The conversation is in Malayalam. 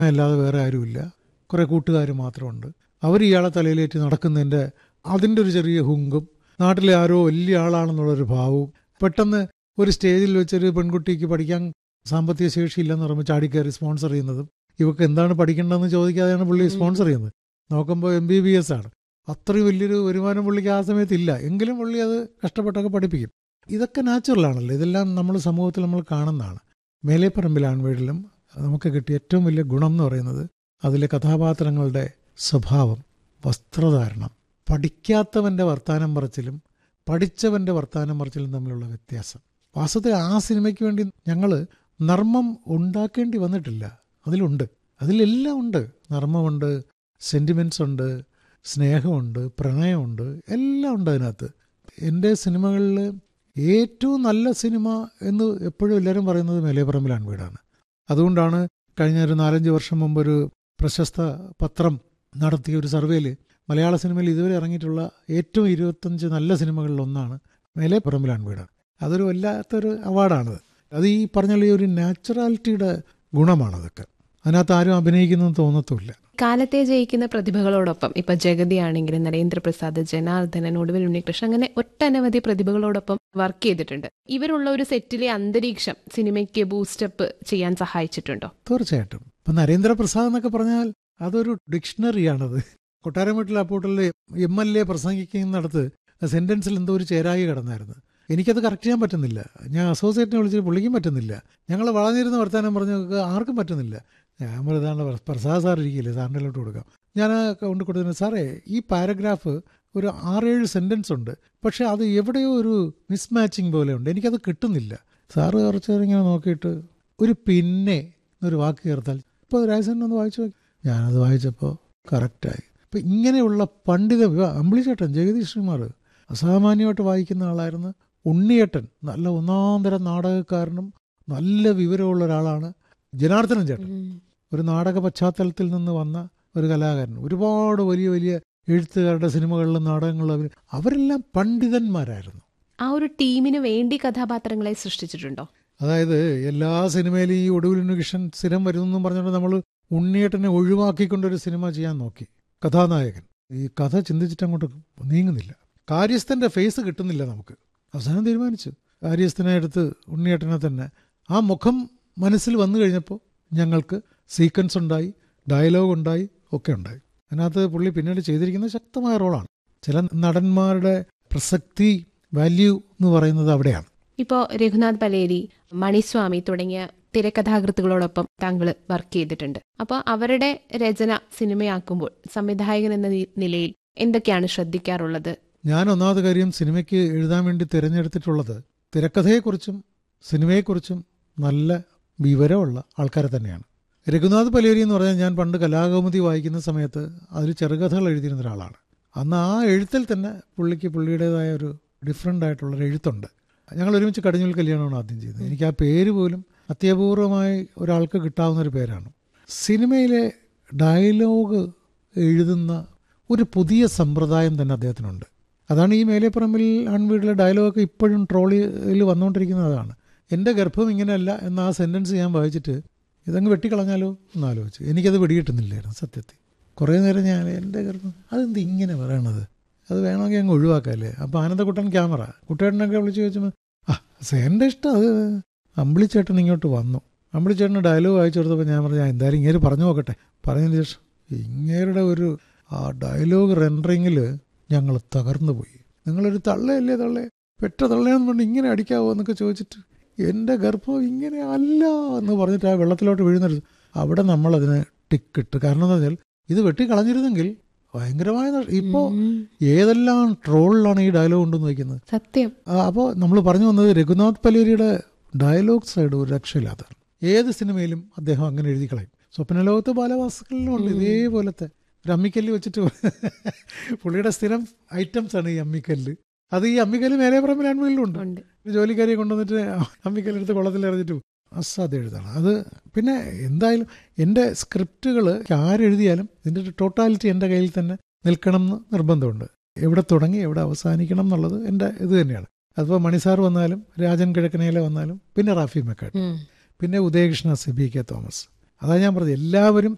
അല്ലാതെ വേറെ ആരുമില്ല കുറേ കൂട്ടുകാർ മാത്രമുണ്ട് അവർ ഇയാളെ തലയിലേറ്റ് നടക്കുന്നതിൻ്റെ അതിൻ്റെ ഒരു ചെറിയ ഹുങ്കും നാട്ടിലെ ആരോ വലിയ ആളാണെന്നുള്ളൊരു ഭാവവും പെട്ടെന്ന് ഒരു സ്റ്റേജിൽ വെച്ചൊരു പെൺകുട്ടിക്ക് പഠിക്കാൻ സാമ്പത്തിക ശേഷി ഇല്ലെന്ന് പറയുമ്പോൾ ചാടിക്കയറി സ്പോൺസർ ചെയ്യുന്നതും ഇവക്ക് എന്താണ് പഠിക്കേണ്ടതെന്ന് ചോദിക്കാതെയാണ് പുള്ളി സ്പോൺസർ ചെയ്യുന്നത് നോക്കുമ്പോൾ എം ബി ബി എസ് ആണ് അത്രയും വലിയൊരു വരുമാനം പുള്ളിക്ക് ആ സമയത്ത് ഇല്ല എങ്കിലും പുള്ളി അത് കഷ്ടപ്പെട്ടൊക്കെ പഠിപ്പിക്കും ഇതൊക്കെ നാച്ചുറൽ ആണല്ലോ ഇതെല്ലാം നമ്മൾ സമൂഹത്തിൽ നമ്മൾ കാണുന്നതാണ് മേലേപ്പറമ്പിൽ ആൺവീടിലും നമുക്ക് കിട്ടിയ ഏറ്റവും വലിയ ഗുണം എന്ന് പറയുന്നത് അതിലെ കഥാപാത്രങ്ങളുടെ സ്വഭാവം വസ്ത്രധാരണം പഠിക്കാത്തവൻ്റെ വർത്താനം പറച്ചിലും പഠിച്ചവൻ്റെ വർത്താനം പറച്ചിലും തമ്മിലുള്ള വ്യത്യാസം വാസ്തവത്തിൽ ആ സിനിമയ്ക്ക് വേണ്ടി ഞങ്ങൾ നർമ്മം ഉണ്ടാക്കേണ്ടി വന്നിട്ടില്ല അതിലുണ്ട് അതിലെല്ലാം ഉണ്ട് നർമ്മമുണ്ട് സെൻറ്റിമെൻറ്റ്സ് ഉണ്ട് സ്നേഹമുണ്ട് പ്രണയമുണ്ട് എല്ലാം ഉണ്ട് അതിനകത്ത് എൻ്റെ സിനിമകളിൽ ഏറ്റവും നല്ല സിനിമ എന്ന് എപ്പോഴും എല്ലാവരും പറയുന്നത് മേലേപ്പറമ്പിലാണ് വീടാണ് അതുകൊണ്ടാണ് കഴിഞ്ഞ ഒരു നാലഞ്ച് വർഷം മുമ്പ് ഒരു പ്രശസ്ത പത്രം നടത്തിയ ഒരു സർവേയിൽ മലയാള സിനിമയിൽ ഇതുവരെ ഇറങ്ങിയിട്ടുള്ള ഏറ്റവും ഇരുപത്തഞ്ച് നല്ല സിനിമകളിൽ ഒന്നാണ് മേലേപ്പറമ്പിലാണ് വീടാണ് അതൊരു വല്ലാത്തൊരു അവാർഡാണത് അത് ഈ പറഞ്ഞ ഈ ഒരു നാച്ചുറാലിറ്റിയുടെ ഗുണമാണതൊക്കെ അതിനകത്ത് ആരും അഭിനയിക്കുന്നതെന്ന് തോന്നത്തുമില്ല കാലത്തെ ജയിക്കുന്ന പ്രതിഭകളോടൊപ്പം ഇപ്പൊ ജഗതി ആണെങ്കിലും നരേന്ദ്രപ്രസാദ് ജനാർദ്ദനൻ ഒടുവിൽ ഉണ്ണികൃഷ്ണൻ അങ്ങനെ ഒട്ടനവധി പ്രതിഭകളോടൊപ്പം വർക്ക് ചെയ്തിട്ടുണ്ട് ഇവരുള്ള ഒരു സെറ്റിലെ അന്തരീക്ഷം സിനിമയ്ക്ക് ബൂസ്റ്റപ്പ് ചെയ്യാൻ സഹായിച്ചിട്ടുണ്ടോ തീർച്ചയായിട്ടും ഇപ്പം നരേന്ദ്രപ്രസാദ് എന്നൊക്കെ പറഞ്ഞാൽ അതൊരു ഡിക്ഷണറിയാണത് കൊട്ടാരം വീട്ടിൽ അപ്പോട്ടിൽ എം എൽ എ പ്രസംഗിക്കുന്നിടത്ത് സെന്റൻസിൽ എന്തോ ഒരു ചേരായി കിടന്നായിരുന്നു എനിക്കത് കറക്റ്റ് ചെയ്യാൻ പറ്റുന്നില്ല ഞാൻ അസോസിയേറ്റിനെ വിളിച്ചിട്ട് പുള്ളിക്കും പറ്റുന്നില്ല ഞങ്ങൾ വളഞ്ഞിരുന്ന് വർത്താനം പറഞ്ഞു ആർക്കും പറ്റുന്നില്ല ഞാൻ പറഞ്ഞതാണ് പ്രസാദ് സാർ ഇരിക്കില്ലേ സാറിൻ്റെ കൊടുക്കാം ഞാൻ കൊണ്ട് കൊടുത്തിന് സാറേ ഈ പാരഗ്രാഫ് ഒരു ആറേഴ് സെൻറ്റൻസ് ഉണ്ട് പക്ഷെ അത് എവിടെയോ ഒരു മിസ്മാച്ചിങ് പോലെ ഉണ്ട് എനിക്കത് കിട്ടുന്നില്ല സാറ് കുറച്ച് നേരം ഇങ്ങനെ നോക്കിയിട്ട് ഒരു പിന്നെ എന്നൊരു വാക്ക് ചേർത്താൽ ഇപ്പോൾ രാജസേനൻ ഒന്ന് വായിച്ചു നോക്കി ഞാനത് വായിച്ചപ്പോൾ കറക്റ്റായി അപ്പം ഇങ്ങനെയുള്ള പണ്ഡിത അമ്പിളിച്ചേട്ടൻ ജഗദീഷ് കുമാർ അസാമാന്യമായിട്ട് വായിക്കുന്ന ആളായിരുന്നു ഉണ്ണിയേട്ടൻ നല്ല ഒന്നാന്തരം നാടകക്കാരനും നല്ല വിവരമുള്ള ഒരാളാണ് ജനാർദ്ദനൻ ചേട്ടൻ ഒരു നാടക പശ്ചാത്തലത്തിൽ നിന്ന് വന്ന ഒരു കലാകാരൻ ഒരുപാട് വലിയ വലിയ എഴുത്തുകാരുടെ സിനിമകളിലും നാടകങ്ങളിലും അവർ അവരെല്ലാം പണ്ഡിതന്മാരായിരുന്നു ആ ഒരു ടീമിന് വേണ്ടി കഥാപാത്രങ്ങളെ സൃഷ്ടിച്ചിട്ടുണ്ടോ അതായത് എല്ലാ സിനിമയിലും ഈ ഒടുവിൽ ഉണ്ണികൃഷ്ണൻ സ്ഥിരം വരുന്നെന്നും പറഞ്ഞുകൊണ്ട് നമ്മൾ ഉണ്ണിയേട്ടനെ ഒഴിവാക്കിക്കൊണ്ടൊരു സിനിമ ചെയ്യാൻ നോക്കി കഥാനായകൻ ഈ കഥ ചിന്തിച്ചിട്ട് അങ്ങോട്ട് നീങ്ങുന്നില്ല കാര്യസ്ഥന്റെ ഫേസ് കിട്ടുന്നില്ല നമുക്ക് അവസാനം തീരുമാനിച്ചു കാര്യസ്ഥനെ എടുത്ത് ഉണ്ണിയേട്ടനെ തന്നെ ആ മുഖം മനസ്സിൽ വന്നു കഴിഞ്ഞപ്പോൾ ഞങ്ങൾക്ക് സീക്വൻസ് ഉണ്ടായി ഡയലോഗ് ഉണ്ടായി ഒക്കെ ഉണ്ടായി അതിനകത്ത് പുള്ളി പിന്നീട് ചെയ്തിരിക്കുന്ന ശക്തമായ റോളാണ് ചില നടന്മാരുടെ പ്രസക്തി വാല്യൂ എന്ന് പറയുന്നത് അവിടെയാണ് ഇപ്പോൾ രഘുനാഥ് പലേരി മണിസ്വാമി തുടങ്ങിയ തിരക്കഥാകൃത്തുകളോടൊപ്പം താങ്കൾ വർക്ക് ചെയ്തിട്ടുണ്ട് അപ്പോൾ അവരുടെ രചന സിനിമയാക്കുമ്പോൾ സംവിധായകൻ എന്ന നിലയിൽ എന്തൊക്കെയാണ് ശ്രദ്ധിക്കാറുള്ളത് ഞാൻ ഒന്നാമത് കാര്യം സിനിമയ്ക്ക് എഴുതാൻ വേണ്ടി തിരഞ്ഞെടുത്തിട്ടുള്ളത് തിരക്കഥയെക്കുറിച്ചും സിനിമയെക്കുറിച്ചും നല്ല വിവരമുള്ള ആൾക്കാരെ തന്നെയാണ് രഘുനാഥ് പലേരി എന്ന് പറഞ്ഞാൽ ഞാൻ പണ്ട് കലാകൗമുദി വായിക്കുന്ന സമയത്ത് അതിൽ ചെറുകഥകൾ എഴുതിയിരുന്ന ഒരാളാണ് അന്ന് ആ എഴുത്തിൽ തന്നെ പുള്ളിക്ക് പുള്ളിയുടേതായ ഒരു ഡിഫറെൻ്റ് ആയിട്ടുള്ളൊരു എഴുത്തുണ്ട് ഞങ്ങൾ ഒരുമിച്ച് കടിഞ്ഞൂൽ കല്യാണമാണ് ആദ്യം ചെയ്തത് എനിക്ക് ആ പേര് പോലും അത്യപൂർവമായി ഒരാൾക്ക് കിട്ടാവുന്ന ഒരു പേരാണ് സിനിമയിലെ ഡയലോഗ് എഴുതുന്ന ഒരു പുതിയ സമ്പ്രദായം തന്നെ അദ്ദേഹത്തിനുണ്ട് അതാണ് ഈ മേലേപ്പറമ്പിൽ ആൺവീടിലെ ഡയലോഗൊക്കെ ഇപ്പോഴും ട്രോളിയിൽ വന്നുകൊണ്ടിരിക്കുന്നത് അതാണ് എൻ്റെ ഗർഭം ഇങ്ങനെയല്ല എന്ന ആ സെൻറ്റൻസ് ഞാൻ വായിച്ചിട്ട് ഇതങ്ങ് വെട്ടിക്കളഞ്ഞാലോ എന്ന് ആലോചിച്ചു എനിക്കത് പിടികിട്ടുന്നില്ലായിരുന്നു സത്യത്തിൽ കുറേ നേരം ഞാൻ എൻ്റെ ഗർഭം അതെന്ത് ഇങ്ങനെ പറയണത് അത് വേണമെങ്കിൽ അങ്ങ് ഒഴിവാക്കാമല്ലേ അപ്പോൾ ആനന്ദക്കുട്ടൻ ക്യാമറ കുട്ടേട്ടനൊക്കെ വിളിച്ച് ചോദിച്ചപ്പോൾ ആ എൻ്റെ ഇഷ്ടം അത് അമ്പിളിച്ചേട്ടൻ ഇങ്ങോട്ട് വന്നു അമ്പിളിച്ചേട്ടന് ഡയലോഗ് അയച്ചു കൊടുത്തപ്പോൾ ഞാൻ പറഞ്ഞു എന്തായാലും ഇങ്ങനെ പറഞ്ഞു നോക്കട്ടെ പറഞ്ഞതിന് ശേഷം ഇങ്ങേരുടെ ഒരു ആ ഡയലോഗ് റെൻഡറിങ്ങിൽ ഞങ്ങൾ തകർന്നു പോയി നിങ്ങളൊരു തള്ളയല്ലേ തള്ളേ പെറ്റ തള്ളയെന്ന് പറഞ്ഞ് ഇങ്ങനെ അടിക്കാവോ എന്നൊക്കെ ചോദിച്ചിട്ട് എൻ്റെ ഗർഭം ഇങ്ങനെ അല്ല എന്ന് പറഞ്ഞിട്ട് ആ വെള്ളത്തിലോട്ട് വീഴുന്നത് അവിടെ നമ്മളതിന് ടിക്കിട്ട് കാരണം എന്താ വെച്ചാൽ ഇത് വെട്ടിക്കളഞ്ഞിരുന്നെങ്കിൽ ഭയങ്കരമായ ഇപ്പോൾ ഏതെല്ലാം ട്രോളിലാണ് ഈ ഡയലോഗ് ഉണ്ടെന്ന് വയ്ക്കുന്നത് സത്യം അപ്പോൾ നമ്മൾ പറഞ്ഞു വന്നത് രഘുനാഥ് പലേരിയുടെ ഡയലോഗ് സൈഡ് ഒരു രക്ഷയില്ലാത്തതാണ് ഏത് സിനിമയിലും അദ്ദേഹം അങ്ങനെ എഴുതി കളയും സ്വപ്നലോകത്ത് ബാലവാസകളിലും ഉണ്ട് ഇതേപോലത്തെ ഒരു അമ്മിക്കല്ല് വെച്ചിട്ട് പുള്ളിയുടെ സ്ഥിരം ഐറ്റംസ് ആണ് ഈ അമ്മിക്കല്ല് അത് ഈ അമ്മിക്കല്ല് മേലെ പറമ്പിൽ ആൺവീലിലും ഉണ്ട് ഉണ്ട് ജോലിക്കാരിയെ കൊണ്ടുവന്നിട്ട് അമ്മിക്കല്ലെടുത്ത് കുളത്തിൽ എറിഞ്ഞിട്ട് പോകും അസാധ്യ എഴുതാണ് അത് പിന്നെ എന്തായാലും എൻ്റെ സ്ക്രിപ്റ്റുകൾ ആരെഴുതിയാലും ഇതിൻ്റെ ടോട്ടാലിറ്റി എൻ്റെ കയ്യിൽ തന്നെ നിൽക്കണം എന്ന് നിർബന്ധമുണ്ട് എവിടെ തുടങ്ങി എവിടെ അവസാനിക്കണം എന്നുള്ളത് എൻ്റെ ഇത് തന്നെയാണ് അതിപ്പോൾ മണിസാർ വന്നാലും രാജൻ കിഴക്കനയിലെ വന്നാലും പിന്നെ റാഫി മെക്കാട്ട് പിന്നെ ഉദയകൃഷ്ണ സിബി കെ തോമസ് അതാ ഞാൻ പറഞ്ഞത് എല്ലാവരും